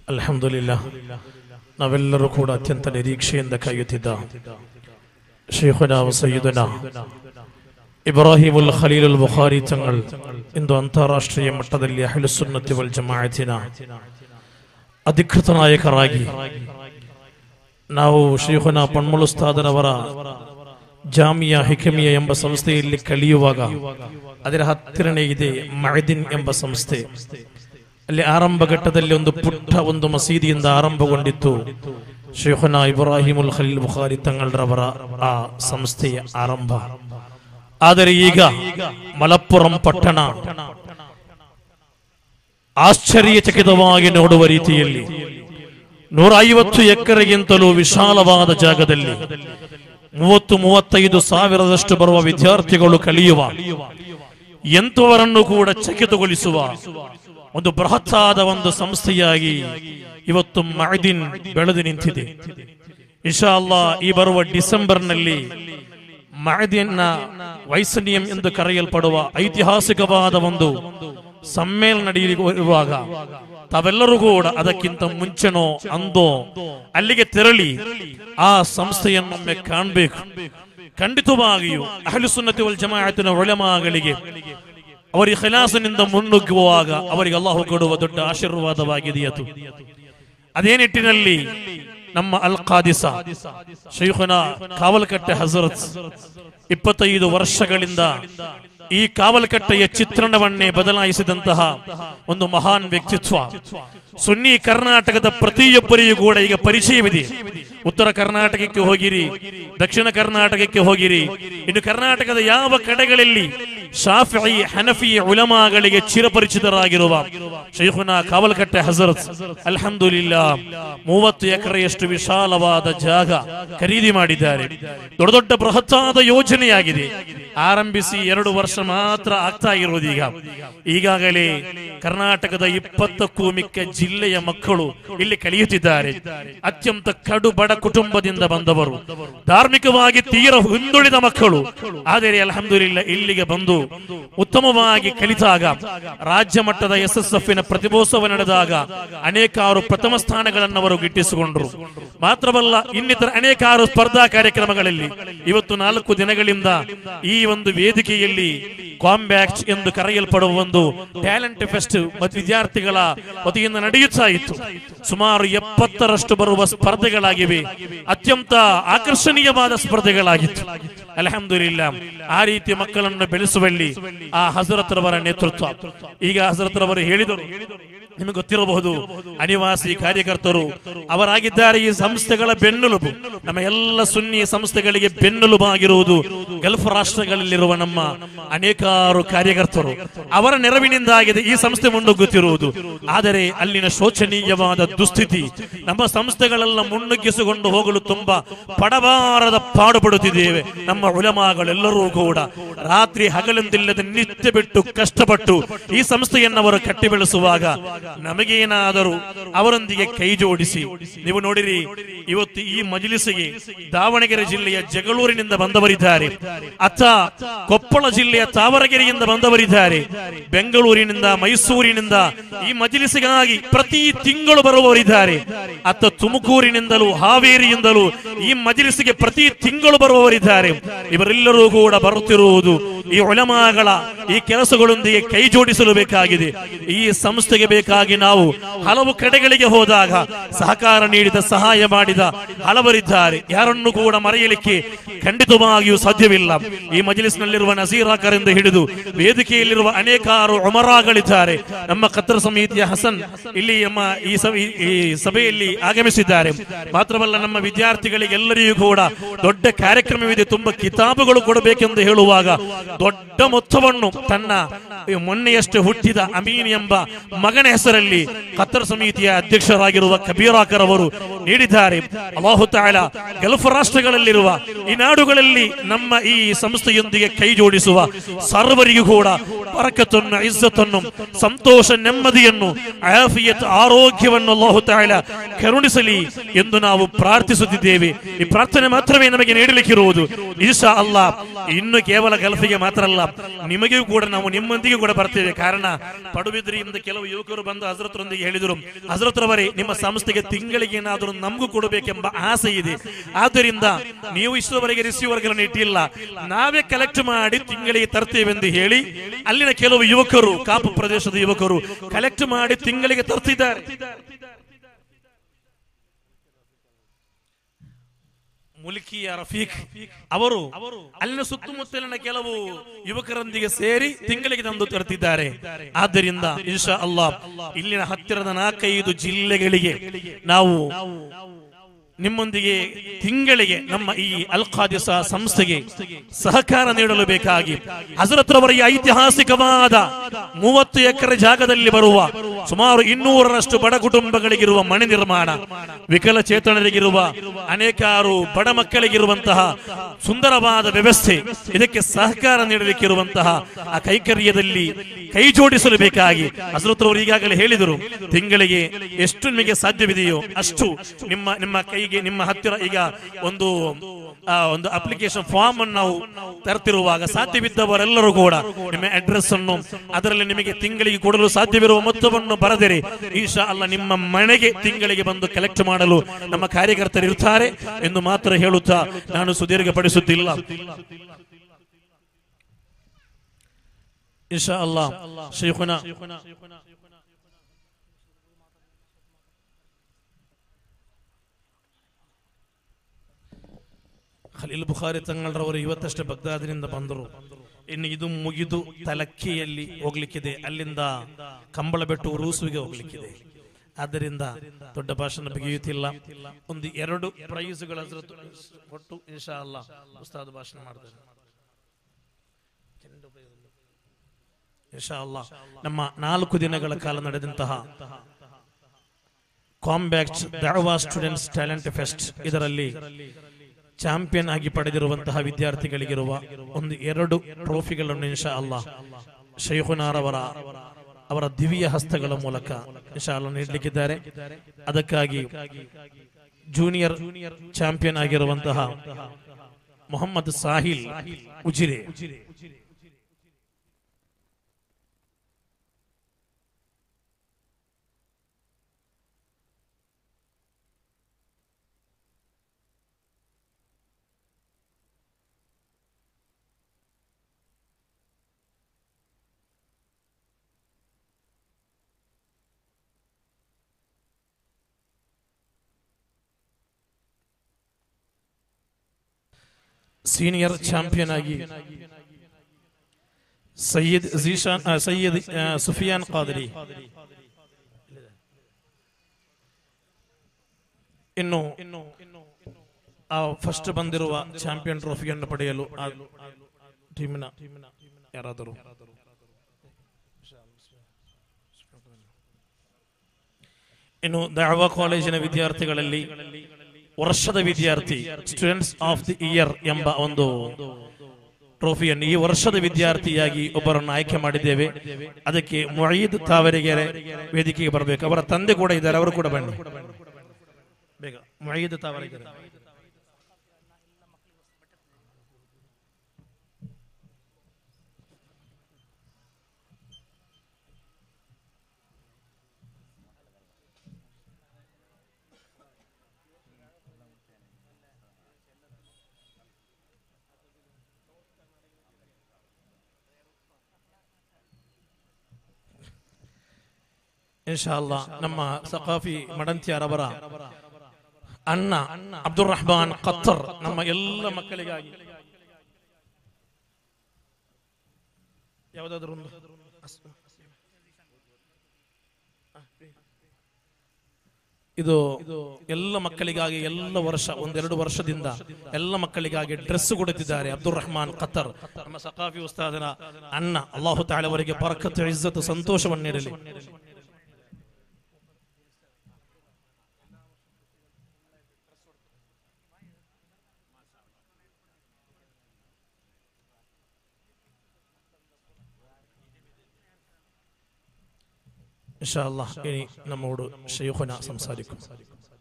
ಅಲ್ಹಮ್ದುಲಿಲ್ಲ ನಾವೆಲ್ಲರೂ ಕೂಡ ಅತ್ಯಂತ ನಿರೀಕ್ಷೆಯಿಂದ ಕಾಯುತ್ತಿದ್ದ ಶೇಖುನ ಸಯ್ಯುದನ ಇಬ್ರಾಹಿಮುಲ್ ಖಲೀಲುಲ್ ಬುಖಾರಿ ತങ്ങൾ ಇಂದು ಅಂತಾರಾಷ್ಟ್ರೀಯ ಮಟ್ಟದಲ್ಲಿ ಅಹ್ಲುಸುನ್ನತಿ ವಲ್ ಜಮಾಅತಿನ ಅಧಿಕೃತ ನಾಯಕರಾಗಿ ನಾವು ಶೇಖುನ ಪಣ್ಮುಳುಸ್ತಾದರವರ ಜಾಮಿಯಾ ಹಿಕಮಿಯಾ ಎಂಬ ಸಂಸ್ಥೆಯಲ್ಲಿ ಕಲಿಯುವಾಗ ಅದರ ಹತ್ತಿರನೇ ಇದೆ ಮಹದಿನ್ ಎಂಬ ಸಂಸ್ಥೆ ಅಲ್ಲಿ ಆರಂಭ ಘಟ್ಟದಲ್ಲಿ ಒಂದು ಪುಟ್ಟ ಒಂದು ಮಸೀದಿಯಿಂದ ಆರಂಭಗೊಂಡಿತ್ತು ಶೇಖುನ ಇಬ್ರಾಹಿಮುಲ್ ಖಲೀಲ್ ಬುಖಾರಿ ತಂಗಳರವರ ಆ ಸಂಸ್ಥೆಯ ಆರಂಭ ಆದರೆ ಈಗ ಮಲಪ್ಪುರಂ ಪಟ್ಟಣ ಆಶ್ಚರ್ಯಚಕಿತವಾಗಿ ನೋಡುವ ರೀತಿಯಲ್ಲಿ ನೂರ ಐವತ್ತು ಎಕರೆಗಿಂತಲೂ ವಿಶಾಲವಾದ ಜಾಗದಲ್ಲಿ ಮೂವತ್ತು ಮೂವತ್ತೈದು ಸಾವಿರದಷ್ಟು ಬರುವ ವಿದ್ಯಾರ್ಥಿಗಳು ಕಲಿಯುವ ಎಂತವರನ್ನು ಕೂಡ ಚಕಿತಗೊಳಿಸುವ ಒಂದು ಬೃಹತ್ತಾದ ಒಂದು ಸಂಸ್ಥೆಯಾಗಿ ಇವತ್ತು ಮಹದಿನ್ ಬೆಳೆದು ನಿಂತಿದೆ ಇಶಾ ಅಲ್ಲಾ ಈ ಬರುವ ಡಿಸೆಂಬರ್ನಲ್ಲಿ ಮಹದಿನ್ನ ವೈಸನಿಯಂ ಎಂದು ಕರೆಯಲ್ಪಡುವ ಐತಿಹಾಸಿಕವಾದ ಒಂದು ಸಮ್ಮೇಳನ ನಡೆಯುವಾಗ ತಾವೆಲ್ಲರೂ ಕೂಡ ಅದಕ್ಕಿಂತ ಮುಂಚೆನೋ ಅಂದೋ ಅಲ್ಲಿಗೆ ತೆರಳಿ ಆ ಸಂಸ್ಥೆಯನ್ನೊಮ್ಮೆ ಕಾಣಬೇಕು ಖಂಡಿತವಾಗಿಯೂ ಅಹಲು ಸುನ್ನತಿ ವಲ್ ಜಮಾಅತಿನ ಒಳಮಾಗಳಿಗೆ ಅವರಿಗೆ ಖಲಾಸನಿಂದ ಮುನ್ನುಗ್ಗುವಾಗ ಅವರಿಗೆ ಅಲ್ಲಾಹು ಕೊಡುವ ದೊಡ್ಡ ಆಶೀರ್ವಾದವಾಗಿದೆ ಅದು ಅದೇ ನಿಟ್ಟಿನಲ್ಲಿ ನಮ್ಮ ಅಲ್ ಖಾದಿಸ ಶೈಖುನ ಕಾವಲಕಟ್ಟೆ ಹಜರತ್ ಇಪ್ಪತ್ತೈದು ವರ್ಷಗಳಿಂದ ಈ ಕಾವಲಕಟ್ಟೆಯ ಚಿತ್ರಣವನ್ನೇ ಬದಲಾಯಿಸಿದಂತಹ ಒಂದು ಮಹಾನ್ ವ್ಯಕ್ತಿತ್ವ ಸುನ್ನಿ ಕರ್ನಾಟಕದ ಪ್ರತಿಯೊಬ್ಬರಿಗೂ ಕೂಡ ಈಗ ಪರಿಚಯವಿದೆ ಉತ್ತರ ಕರ್ನಾಟಕಕ್ಕೆ ಹೋಗಿರಿ ದಕ್ಷಿಣ ಕರ್ನಾಟಕಕ್ಕೆ ಹೋಗಿರಿ ಇನ್ನು ಕರ್ನಾಟಕದ ಯಾವ ಕಡೆಗಳಲ್ಲಿ ಶಾಫಿ ಹನಫಿ ಉಲಮಾಗಳಿಗೆ ಚಿರಪರಿಚಿತರಾಗಿರುವ ಶೈಖುನ ಕಾವಲಕಟ್ಟೆ ಹಜರತ್ ಅಲ್ಹಮ್ದುಲಿಲ್ಲಾ ಮೂವತ್ತು ಎಕರೆಯಷ್ಟು ವಿಶಾಲವಾದ ಜಾಗ ಖರೀದಿ ಮಾಡಿದ್ದಾರೆ ದೊಡ್ಡ ದೊಡ್ಡ ಬೃಹತ್ತಾದ ಯೋಜನೆಯಾಗಿದೆ ಆರಂಭಿಸಿ ಎರಡು ವರ್ಷ ಮಾತ್ರ ಆಗ್ತಾ ಇರುವುದೀಗ ಈಗಾಗಲೇ ಕರ್ನಾಟಕದ ಇಪ್ಪತ್ತಕ್ಕೂ ಮಿಕ್ಕ ಜಿಲ್ಲೆಯ ಮಕ್ಕಳು ಇಲ್ಲಿ ಕಲಿಯುತ್ತಿದ್ದಾರೆ ಅತ್ಯಂತ ಕಡು ಬಡ ಕುಟುಂಬದಿಂದ ಬಂದವರು ಧಾರ್ಮಿಕವಾಗಿ ತೀರ ಹಿಂದುಳಿದ ಮಕ್ಕಳು ಆದರೆ ಅಲ್ಹಮ್ದುಲಿಲ್ಲ ಇಲ್ಲಿಗೆ ಬಂದು ಉತ್ತಮವಾಗಿ ಕಲಿತಾಗ ರಾಜ್ಯ ಮಟ್ಟದ ಎಸ್ ಎಸ್ ಎಫ್ ಪ್ರತಿಭೋತ್ಸವ ನಡೆದಾಗ ಅನೇಕಾರು ಪ್ರಥಮ ಸ್ಥಾನಗಳನ್ನು ಅವರು ಗಿಟ್ಟಿಸಿಕೊಂಡರು ಮಾತ್ರವಲ್ಲ ಇನ್ನಿತರ ಅನೇಕಾರು ಸ್ಪರ್ಧಾ ಕಾರ್ಯಕ್ರಮಗಳಲ್ಲಿ ಇವತ್ತು ನಾಲ್ಕು ದಿನಗಳಿಂದ ಈ ಒಂದು ವೇದಿಕೆಯಲ್ಲಿ ಕಾಂಬ್ಯಾಕ್ಟ್ ಎಂದು ಕರೆಯಲ್ಪಡುವ ಒಂದು ಟ್ಯಾಲೆಂಟ್ ಫೆಸ್ಟ್ ಮತ್ತು ವಿದ್ಯಾರ್ಥಿಗಳ ವತಿಯಿಂದ ನಡೆಯುತ್ತಾ ಇತ್ತು ಸುಮಾರು ಎಪ್ಪತ್ತರಷ್ಟು ಬರುವ ಸ್ಪರ್ಧೆಗಳಾಗಿವೆ ಅತ್ಯಂತ ಆಕರ್ಷಣೀಯವಾದ ಸ್ಪರ್ಧೆಗಳಾಗಿತ್ತು ಅಲ್ಹಮ್ದುಲಿಲ್ಲ ಆ ರೀತಿ ಮಕ್ಕಳನ್ನು ಬೆಳೆಸುವಲ್ಲಿ ಆ ಹಜರತ್ರವರ ನೇತೃತ್ವ ಈಗ ಹಜರತ್ರವರು ಹೇಳಿದರು ನಿಮಗೆ ಗೊತ್ತಿರಬಹುದು ಅನಿವಾಸಿ ಕಾರ್ಯಕರ್ತರು ಅವರಾಗಿದ್ದಾರೆ ಈ ಸಂಸ್ಥೆಗಳ ಬೆನ್ನೆಲುಬು ನಮ್ಮ ಎಲ್ಲ ಸುನ್ನಿ ಸಂಸ್ಥೆಗಳಿಗೆ ಬೆನ್ನೆಲುಬಾಗಿರುವುದು ಗಲ್ಫ್ ರಾಷ್ಟ್ರಗಳಲ್ಲಿರುವ ನಮ್ಮ ಅನೇಕಾರು ಕಾರ್ಯಕರ್ತರು ಅವರ ನೆರವಿನಿಂದಾಗಿದೆ ಈ ಸಂಸ್ಥೆ ಮುನ್ನುಗ್ಗುತ್ತಿರುವುದು ಆದರೆ ಅಲ್ಲಿನ ಶೋಚನೀಯವಾದ ದುಸ್ಥಿತಿ ನಮ್ಮ ಸಂಸ್ಥೆಗಳೆಲ್ಲ ಮುನ್ನುಗ್ಗಿಸಿಕೊಂಡು ಹೋಗಲು ತುಂಬಾ ಪಡಬಾರದ ಪಾಡುಪಡುತ್ತಿದ್ದೇವೆ ನಮ್ಮ ಉಲಮಾಗಳೆಲ್ಲರೂ ಕೂಡ ರಾತ್ರಿ ಹಗಲೆಂದಿಲ್ಲದೆ ನಿತ್ಯ ಬಿಟ್ಟು ಕಷ್ಟಪಟ್ಟು ಈ ಸಂಸ್ಥೆಯನ್ನು ಅವರು ಕಟ್ಟಿ ಬೆಳೆಸುವಾಗ ನಮಗೇನಾದರೂ ಅವರೊಂದಿಗೆ ಕೈ ಜೋಡಿಸಿ ನೀವು ನೋಡಿರಿ ಇವತ್ತು ಈ ಮಜಲಿಸಿಗೆ ದಾವಣಗೆರೆ ಜಿಲ್ಲೆಯ ಜಗಳೂರಿನಿಂದ ಬಂದವರಿದ್ದಾರೆ ಅತ್ತ ಕೊಪ್ಪಳ ಜಿಲ್ಲೆಯ ತಾವರಗೆರೆಯಿಂದ ಬಂದವರಿದ್ದಾರೆ ಬೆಂಗಳೂರಿನಿಂದ ಮೈಸೂರಿನಿಂದ ಈ ಮಜಲಿಸಿಗಾಗಿ ಪ್ರತಿ ತಿಂಗಳು ಬರುವವರಿದ್ದಾರೆ ಅತ್ತ ತುಮಕೂರಿನಿಂದಲೂ ಹಾವೇರಿಯಿಂದಲೂ ಈ ಮಜಲಿಸಿಗೆ ಪ್ರತಿ ತಿಂಗಳು ಬರುವವರಿದ್ದಾರೆ ಇವರೆಲ್ಲರೂ ಕೂಡ ಬರುತ್ತಿರುವುದು ಈ ಒಳಮಾಗಳ ಈ ಕೆಲಸಗಳೊಂದಿಗೆ ಕೈ ಜೋಡಿಸಲು ಬೇಕಾಗಿದೆ ಈ ಸಂಸ್ಥೆಗೆ ಬೇಕಾಗಿ ನಾವು ಹಲವು ಕಡೆಗಳಿಗೆ ಹೋದಾಗ ಸಹಕಾರ ನೀಡಿದ ಸಹಾಯ ಮಾಡಿದ ಹಲವರಿದ್ದಾರೆ ಯಾರನ್ನು ಕೂಡ ಮರೆಯಲಿಕ್ಕೆ ಖಂಡಿತವಾಗಿಯೂ ಸಾಧ್ಯವಿಲ್ಲ ಈ ಮಜಲಿಸ್ನಲ್ಲಿರುವ ನಸೀರಾಕರಿಂದ ಹಿಡಿದು ವೇದಿಕೆಯಲ್ಲಿರುವ ಅನೇಕಾರು ಒಮರಾಗಳಿದ್ದಾರೆ ನಮ್ಮ ಕತ್ರ ಸಮಿತಿಯ ಹಸನ್ ಇಲ್ಲಿ ನಮ್ಮ ಈ ಸಭೆ ಈ ಸಭೆಯಲ್ಲಿ ಆಗಮಿಸಿದ್ದಾರೆ ಮಾತ್ರವಲ್ಲ ನಮ್ಮ ವಿದ್ಯಾರ್ಥಿಗಳಿಗೆಲ್ಲರಿಗೂ ಕೂಡ ದೊಡ್ಡ ಕಾರ್ಯಕ್ರಮವಿದೆ ತುಂಬಾ ಕಿತಾಬುಗಳು ಕೊಡಬೇಕೆಂದು ಹೇಳುವಾಗ ದೊಡ್ಡ ಮೊತ್ತವನ್ನು ತನ್ನ ಮೊನ್ನೆಯಷ್ಟು ಹುಟ್ಟಿದ ಅಮೀನ್ ಎಂಬ ಮಗನ ಹೆಸರಲ್ಲಿ ಕತ್ತರ್ ಸಮಿತಿಯ ಅಧ್ಯಕ್ಷರಾಗಿರುವ ಕಬೀರಾಕರ್ ಅವರು ನೀಡಿದ್ದಾರೆ ಅಲ್ಲಾಹು ತಾಲ ಗಲ್ಫ್ ರಾಷ್ಟ್ರಗಳಲ್ಲಿರುವ ಈ ನಾಡುಗಳಲ್ಲಿ ನಮ್ಮ ಈ ಸಂಸ್ಥೆಯೊಂದಿಗೆ ಕೈ ಜೋಡಿಸುವ ಸರ್ವರಿಗೂ ಕೂಡ ಬರಕತ್ತನ್ನು ಇಜ್ಜತನ್ನು ಸಂತೋಷ ನೆಮ್ಮದಿಯನ್ನು ಆಫಿಯತ್ ಆರೋಗ್ಯವನ್ನು ಅಲ್ಲಾಹು ತಾಲ ಕರುಣಿಸಲಿ ಎಂದು ನಾವು ಪ್ರಾರ್ಥಿಸುತ್ತಿದ್ದೇವೆ ಈ ಪ್ರಾರ್ಥನೆ ಮಾತ್ರವೇ ನಮಗೆ ನೀಡಲಿಕ್ಕಿರುವುದು ಈಶಾ ಅಲ್ಲ ಇನ್ನು ಕೇವಲ ಗಲ್ಫಿಗೆ ಮಾತ್ರ ಅಲ್ಲ ನಿಮಗೂ ಕೂಡ ನಾವು ನಿಮ್ಮೊಂದಿಗೆ ಕೂಡ ಬರ್ತೇವೆ ಕಾರಣ ಪಡುಬಿದ್ರಿಯಿಂದ ಕೆಲವು ಯುವಕರು ಬಂದು ಹಜರತ್ರೊಂದಿಗೆ ಹೇಳಿದರು ಹಜರತ್ರವರೇ ನಿಮ್ಮ ಸಂಸ್ಥೆಗೆ ತಿಂಗಳಿಗೆ ಏನಾದರೂ ನಮಗೂ ಕೊಡಬೇಕೆಂಬ ಆಸೆ ಇದೆ ಆದ್ದರಿಂದ ನೀವು ಇಷ್ಟರವರೆಗೆ ರಿಸೀವರ್ಗಳನ್ನು ಇಟ್ಟಿಲ್ಲ ನಾವೇ ಕಲೆಕ್ಟ್ ಮಾಡಿ ತಿಂಗಳಿಗೆ ತರ್ತೇವೆಂದು ಹೇಳಿ ಅಲ್ಲಿನ ಕೆಲವು ಯುವಕರು ಕಾಪು ಪ್ರದೇಶದ ಯುವಕರು ಕಲೆಕ್ಟ್ ಮಾಡಿ ತಿಂಗಳಿಗೆ ತರ್ತಿದ್ದಾರೆ ಮುಲ್ಕಿಯ ರಫೀಕ್ ಅವರು ಅಲ್ಲಿನ ಸುತ್ತಮುತ್ತಲಿನ ಕೆಲವು ಯುವಕರೊಂದಿಗೆ ಸೇರಿ ತಿಂಗಳಿಗೆ ತಂದು ತರುತ್ತಿದ್ದಾರೆ ಆದ್ದರಿಂದ ಇನ್ಶಾ ಅಲ್ಲಾ ಇಲ್ಲಿನ ಹತ್ತಿರದ ನಾಲ್ಕೈದು ಜಿಲ್ಲೆಗಳಿಗೆ ನಾವು ನಿಮ್ಮೊಂದಿಗೆ ತಿಂಗಳಿಗೆ ನಮ್ಮ ಈ ಅಲ್ ಖಾದಿಸ ಸಂಸ್ಥೆಗೆ ಸಹಕಾರ ನೀಡಲು ಬೇಕಾಗಿ ಹಜರತ್ರವರ ಈ ಐತಿಹಾಸಿಕವಾದ ಮೂವತ್ತು ಎಕರೆ ಜಾಗದಲ್ಲಿ ಬರುವ ಸುಮಾರು ಇನ್ನೂರರಷ್ಟು ಬಡ ಕುಟುಂಬಗಳಿಗಿರುವ ಮನೆ ನಿರ್ಮಾಣ ವಿಕಲಚೇತನರಿಗಿರುವ ಅನೇಕಾರು ಬಡ ಮಕ್ಕಳಿಗಿರುವಂತಹ ಸುಂದರವಾದ ವ್ಯವಸ್ಥೆ ಇದಕ್ಕೆ ಸಹಕಾರ ನೀಡಲಿಕ್ಕಿರುವಂತಹ ಆ ಕೈಕರ್ಯದಲ್ಲಿ ಕೈ ಜೋಡಿಸಲು ಬೇಕಾಗಿ ಹಜರತ್ರವರು ಈಗಾಗಲೇ ಹೇಳಿದರು ತಿಂಗಳಿಗೆ ಎಷ್ಟು ನಿಮಗೆ ಸಾಧ್ಯವಿದೆಯೋ ಅಷ್ಟು ನಿಮ್ಮ ನಿಮ್ಮ ಕೈಗೆ ನಿಮ್ಮ ಹತ್ತಿರ ಈಗ ಒಂದು ಆ, ಒಂದು ಅಪ್ಲಿಕೇಶನ್ ಫಾರ್ಮ್ ಅನ್ನು ನಾವು ತರ್ತಿರುವಾಗ ಸಾಧ್ಯವಿದ್ದವರೆಲ್ಲರೂ ಕೂಡ ನಿಮ್ಮ ಅಡ್ರೆಸ್ ಅನ್ನು ಅದರಲ್ಲಿ ನಿಮಗೆ ತಿಂಗಳಿಗೆ ಕೊಡಲು ಸಾಧ್ಯವಿರುವ ಮೊತ್ತವನ್ನು ಬರೆದಿರಿ ಈಶಾ ಅಲ್ಲ ನಿಮ್ಮ ಮನೆಗೆ ತಿಂಗಳಿಗೆ ಬಂದು ಕಲೆಕ್ಟ್ ಮಾಡಲು ನಮ್ಮ ಕಾರ್ಯಕರ್ತರು ಇರ್ತಾರೆ ಎಂದು ಮಾತ್ರ ಹೇಳುತ್ತಾ ನಾನು ಸುದೀರ್ಘಪಡಿಸುತ್ತಿಲ್ಲ ಇನ್ಶಾ ಅಲ್ಲಾ ಶೇಖುನ ಖಲೀಲ್ ಬುಖಾರಿ ತಂಗಳರವರು ಇವತ್ತಷ್ಟೇ ಬಗ್ದಾದಿನಿಂದ ಬಂದರು ಇನ್ನು ಇದು ಮುಗಿದು ತಲಕ್ಕಿಯಲ್ಲಿ ಹೋಗ್ಲಿಕ್ಕಿದೆ ಅಲ್ಲಿಂದ ಕಂಬಳ ಬೆಟ್ಟು ರೂಸುವಿಗೆ ಹೋಗ್ಲಿಕ್ಕಿದೆ ಆದ್ದರಿಂದ ದೊಡ್ಡ ಭಾಷಣ ಬಿಗಿಯುತ್ತಿಲ್ಲ ಒಂದು ಎರಡು ಪ್ರೈಸ್ಗಳ ಕೊಟ್ಟು ಇನ್ಶಾ ಅಲ್ಲಾ ಉಸ್ತಾದ್ ಭಾಷಣ ಮಾಡ್ತಾರೆ ಇನ್ಶಾ ಅಲ್ಲಾ ನಮ್ಮ ನಾಲ್ಕು ದಿನಗಳ ಕಾಲ ನಡೆದಂತಹ ಕಾಂಬ್ಯಾಕ್ಟ್ ದಾವಾ ಸ್ಟೂಡೆಂಟ್ಸ್ ಟ್ಯಾಲೆಂಟ್ ಫೆಸ್ಟ್ ಇದರಲ್ಲಿ ಚಾಂಪಿಯನ್ ಆಗಿ ಪಡೆದಿರುವಂತಹ ವಿದ್ಯಾರ್ಥಿಗಳಿಗಿರುವ ಒಂದು ಎರಡು ಟ್ರೋಫಿಗಳನ್ನು ಇನ್ಶಾ ಅಲ್ಲಾ ಶೈಖುನಾರವರ ಅವರ ದಿವ್ಯ ಹಸ್ತಗಳ ಮೂಲಕ ಇನ್ಶಾ ಅಲ್ಲಾ ನೀಡಲಿಕ್ಕಿದ್ದಾರೆ ಅದಕ್ಕಾಗಿ ಜೂನಿಯರ್ ಚಾಂಪಿಯನ್ ಆಗಿರುವಂತಹ ಮೊಹಮ್ಮದ್ ಸಾಹಿಲ್ ಉಜಿರೆ ಸೀನಿಯರ್ ಚಾಂಪಿಯನ್ ಆಗಿ ಸಯ್ಯದ್ ಝೀಶಾನ್ ಆ, ಸಯ್ಯದ್ ಆ, ಸುಫಿಯಾನ್ ಖಾದರಿ ಇನ್ನು ಆ ಫಸ್ಟ್ ಬಂದಿರುವ ಚಾಂಪಿಯನ್ ಟ್ರೋಫಿಯನ್ನು ಪಡೆಯಲು ಆ ಟೀಮಿನ ಯಾರಾದರೂ ಇನ್ನು ದಾವಾ ಕಾಲೇಜಿನ ವಿದ್ಯಾರ್ಥಿಗಳಲ್ಲಿ ವರ್ಷದ ವಿದ್ಯಾರ್ಥಿ ಸ್ಟೂಡೆಂಟ್ಸ್ ಆಫ್ ದಿ ಇಯರ್ ಎಂಬ ಒಂದು ಟ್ರೋಫಿಯನ್ನು ಈ ವರ್ಷದ ವಿದ್ಯಾರ್ಥಿಯಾಗಿ ಒಬ್ಬರನ್ನು ಆಯ್ಕೆ ಮಾಡಿದ್ದೇವೆ ಅದಕ್ಕೆ ಮೊಯೀದ್ ತಾವರೆಗೆರೆ ವೇದಿಕೆಗೆ ಬರಬೇಕು ಅವರ ತಂದೆ ಕೂಡ ಇದ್ದಾರೆ ಅವರು ಕೂಡ ಬನ್ನಿ ಬೇಗ ಮೊಯೀದ್ ತಾವರೆಗೆರೆ ಇನ್ಶಾಲ್ಲ ನಮ್ಮ ಸಕಾಫಿ ಮಡಂತ್ಯಾರವರ ಅಣ್ಣ ಅಬ್ದುಲ್ ರಹಮಾನ್ ಕತ್ತರ್ ನಮ್ಮ ಎಲ್ಲ ಮಕ್ಕಳಿಗಾಗಿ ಯಾವುದಾದ್ರೂ ಒಂದು ಇದು ಎಲ್ಲ ಮಕ್ಕಳಿಗಾಗಿ ಎಲ್ಲ ವರ್ಷ ಒಂದೆರಡು ವರ್ಷದಿಂದ ಎಲ್ಲ ಮಕ್ಕಳಿಗಾಗಿ ಡ್ರೆಸ್ ಕೊಡುತ್ತಿದ್ದಾರೆ ಅಬ್ದುಲ್ ರಹಮಾನ್ ಖತ್ತರ್ ನಮ್ಮ ಸಕಾಫಿ ಉಸ್ತಾದನ ಅಣ್ಣ ಅಲ್ಲಾಹು ತಾಳವರಿಗೆ ಬರಕತ್ತು ಇಜ್ಜತ್ತು ಸಂತೋಷವನ್ನು ನೀಡಲಿ ഇൻഷാ അല്ലാഹ് ഇനി നമ്മോട് ഷെയ്ഖുന സംസാരിക്കും